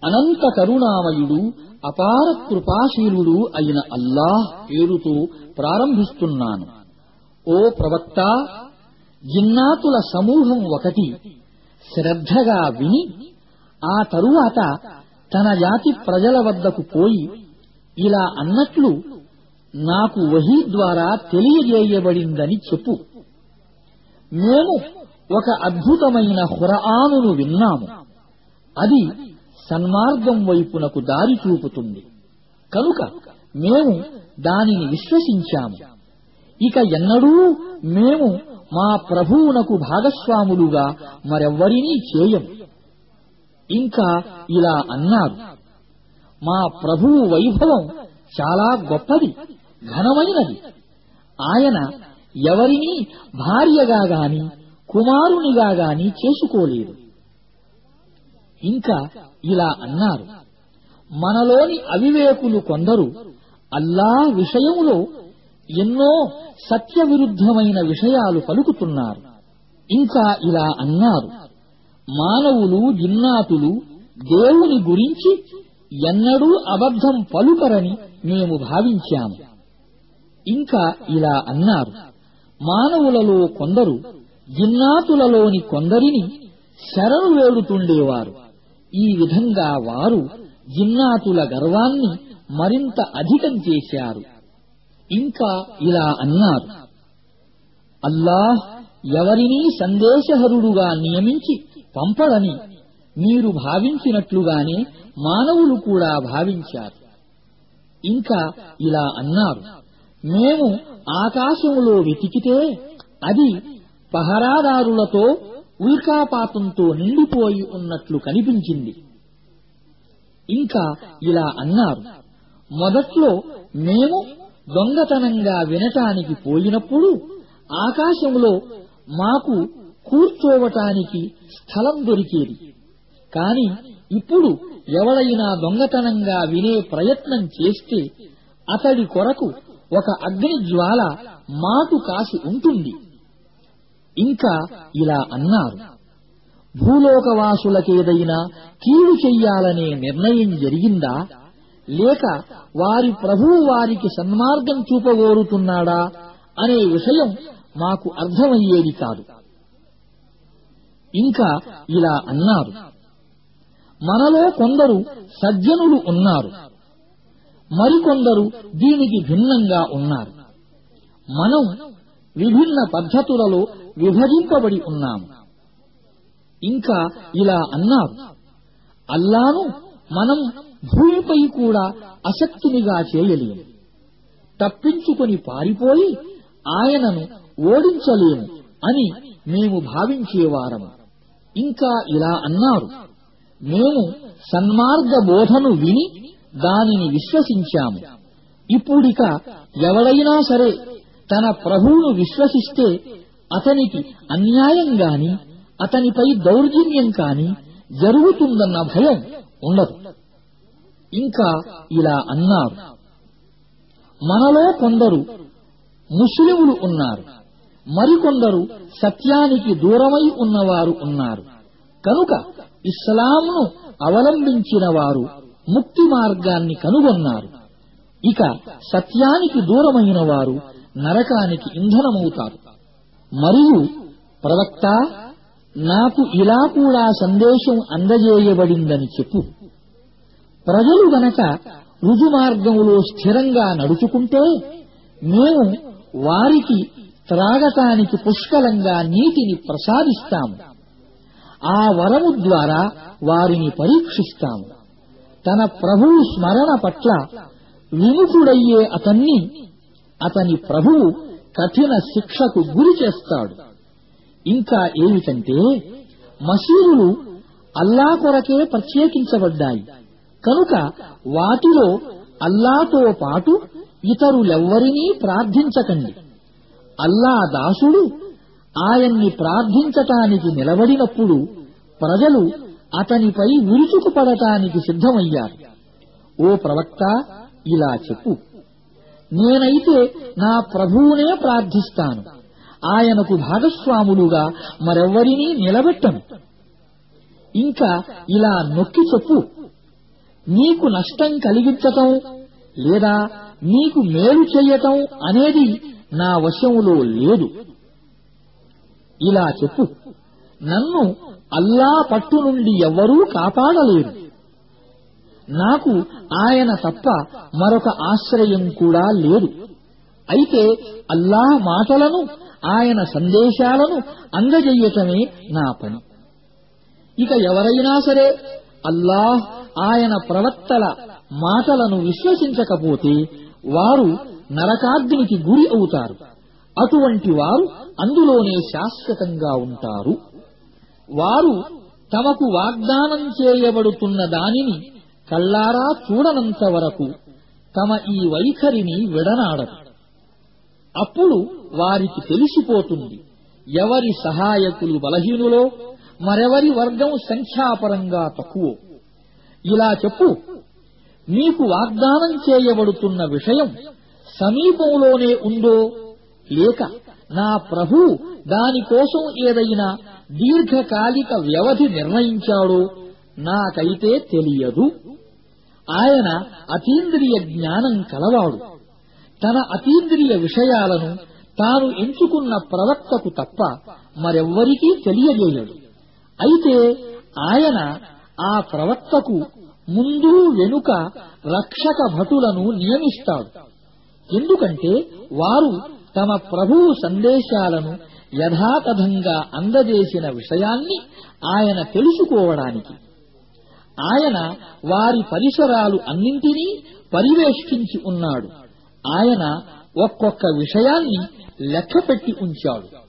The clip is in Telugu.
అనంత కరుణామయుడు అపార కృపాశీలుడు అయిన అల్లాహ్ పేరుతో ప్రారంభిస్తున్నాను ఓ ప్రవక్త జిన్నాతుల సమూహం ఒకటి శ్రద్ధగా విని ఆ తరువాత తన జాతి ప్రజల వద్దకు పోయి ఇలా అన్నట్లు నాకు వహీ ద్వారా తెలియజేయబడిందని చెప్పు మేము ఒక అద్భుతమైన హురఆనును విన్నాము అది సన్మార్గం వైపునకు దారి చూపుతుంది కనుక మేము దానిని విశ్వసించాము ఇక ఎన్నడూ మేము మా ప్రభువునకు భాగస్వాములుగా మరెవ్వరినీ చేయం ఇంకా ఇలా అన్నారు మా ప్రభువు వైభవం చాలా గొప్పది ఘనమైనది ఆయన ఎవరినీ భార్యగా గాని కుమారునిగా గాని చేసుకోలేదు ఇంకా ఇలా అన్నారు మనలోని అవివేకులు కొందరు అల్లా విషయములో ఎన్నో సత్య విరుద్ధమైన విషయాలు పలుకుతున్నారు ఇంకా ఇలా అన్నారు మానవులు జిన్నాతులు దేవుని గురించి ఎన్నడూ అబద్ధం పలుకరని మేము భావించాము ఇంకా ఇలా అన్నారు మానవులలో కొందరు జిన్నాతులలోని కొందరిని శరణు వేడుతుండేవారు ఈ విధంగా వారు జిన్నాతుల గర్వాన్ని మరింత అధికం చేశారు ఇంకా ఇలా అన్నారు అల్లాహ్ ఎవరినీ సందేశహరుడుగా నియమించి పంపడని మీరు భావించినట్లుగానే మానవులు కూడా భావించారు ఇంకా ఇలా అన్నారు మేము ఆకాశములో వెతికితే అది పహరాదారులతో ఉల్కాపాతంతో నిండిపోయి ఉన్నట్లు కనిపించింది ఇంకా ఇలా అన్నారు మొదట్లో మేము దొంగతనంగా వినటానికి పోయినప్పుడు ఆకాశంలో మాకు కూర్చోవటానికి స్థలం దొరికేది కాని ఇప్పుడు ఎవడైనా దొంగతనంగా వినే ప్రయత్నం చేస్తే అతడి కొరకు ఒక అగ్ని జ్వాల మాటు కాసి ఉంటుంది ఇంకా ఇలా అన్నారు భూలోకవాసులకేదైనా కీడు చెయ్యాలనే నిర్ణయం జరిగిందా లేక వారి ప్రభువు వారికి సన్మార్గం చూపగోరుతున్నాడా అనే విషయం మాకు అర్థమయ్యేది కాదు ఇంకా ఇలా అన్నారు మనలో కొందరు సజ్జనులు ఉన్నారు మరికొందరు దీనికి భిన్నంగా ఉన్నారు మనం విభిన్న పద్ధతులలో విభజింపబడి ఉన్నాము ఇంకా ఇలా అన్నారు అల్లాను మనం భూమిపై కూడా అశక్తునిగా చేయలేము తప్పించుకొని పారిపోయి ఆయనను ఓడించలేము అని మేము భావించేవారము ఇంకా ఇలా అన్నారు మేము సన్మార్గ బోధను విని దానిని విశ్వసించాము ఇప్పుడిక ఎవడైనా సరే తన ప్రభువును విశ్వసిస్తే అతనికి అన్యాయం గాని అతనిపై దౌర్జన్యం కాని జరుగుతుందన్న భయం ఉండదు ఇంకా ఇలా అన్నారు మనలో కొందరు ముస్లిములు ఉన్నారు మరికొందరు సత్యానికి దూరమై ఉన్నవారు ఉన్నారు కనుక ఇస్లాంను అవలంబించిన వారు ముక్తి మార్గాన్ని కనుగొన్నారు ఇక సత్యానికి దూరమైన వారు నరకానికి ఇంధనమవుతారు మరియు ప్రవక్త నాకు ఇలా కూడా సందేశం అందజేయబడిందని చెప్పు ప్రజలు గనక రుజుమార్గములో స్థిరంగా నడుచుకుంటే మేము వారికి త్రాగటానికి పుష్కలంగా నీటిని ప్రసాదిస్తాము ఆ వరము ద్వారా వారిని పరీక్షిస్తాము తన ప్రభువు స్మరణ పట్ల విముఖుడయ్యే అతన్ని అతని ప్రభువు కఠిన శిక్షకు గురి చేస్తాడు ఇంకా ఏమిటంటే మసీదులు అల్లా కొరకే ప్రత్యేకించబడ్డాయి కనుక వాటిలో అల్లాతో పాటు ఇతరులెవ్వరినీ ప్రార్థించకండి అల్లా దాసుడు ఆయన్ని ప్రార్థించటానికి నిలబడినప్పుడు ప్రజలు అతనిపై విరుచుకుపడటానికి సిద్ధమయ్యారు ఓ ప్రవక్త ఇలా చెప్పు నేనైతే నా ప్రభువునే ప్రార్థిస్తాను ఆయనకు భాగస్వాములుగా మరెవ్వరినీ నిలబెట్టను ఇంకా ఇలా నొక్కి చెప్పు నీకు నష్టం కలిగించటం లేదా నీకు మేలు చెయ్యటం అనేది నా వశంలో లేదు ఇలా చెప్పు నన్ను అల్లా పట్టు నుండి ఎవ్వరూ కాపాడలేరు నాకు ఆయన తప్ప మరొక ఆశ్రయం కూడా లేదు అయితే అల్లాహ్ మాటలను ఆయన సందేశాలను అందజెయ్యటమే నా పని ఇక ఎవరైనా సరే అల్లాహ్ ఆయన ప్రవక్తల మాటలను విశ్వసించకపోతే వారు నరకాగ్నికి గురి అవుతారు అటువంటి వారు అందులోనే శాశ్వతంగా ఉంటారు వారు తమకు వాగ్దానం చేయబడుతున్న దానిని కల్లారా చూడనంత వరకు తమ ఈ వైఖరిని విడనాడరు అప్పుడు వారికి తెలిసిపోతుంది ఎవరి సహాయకులు బలహీనులో మరెవరి వర్గం సంఖ్యాపరంగా తక్కువ ఇలా చెప్పు మీకు వాగ్దానం చేయబడుతున్న విషయం సమీపంలోనే ఉందో లేక నా ప్రభు దానికోసం ఏదైనా దీర్ఘకాలిక వ్యవధి నిర్ణయించాడో నాకైతే తెలియదు ఆయన అతీంద్రియ జ్ఞానం కలవాడు తన అతీంద్రియ విషయాలను తాను ఎంచుకున్న ప్రవక్తకు తప్ప మరెవ్వరికీ తెలియజేయడు అయితే ఆయన ఆ ప్రవక్తకు ముందు వెనుక రక్షక భటులను నియమిస్తాడు ఎందుకంటే వారు తమ ప్రభువు సందేశాలను యథాతథంగా అందజేసిన విషయాన్ని ఆయన తెలుసుకోవడానికి ఆయన వారి పరిసరాలు అన్నింటినీ పరివేష్టించి ఉన్నాడు ఆయన ఒక్కొక్క విషయాన్ని లెక్కపెట్టి ఉంచాడు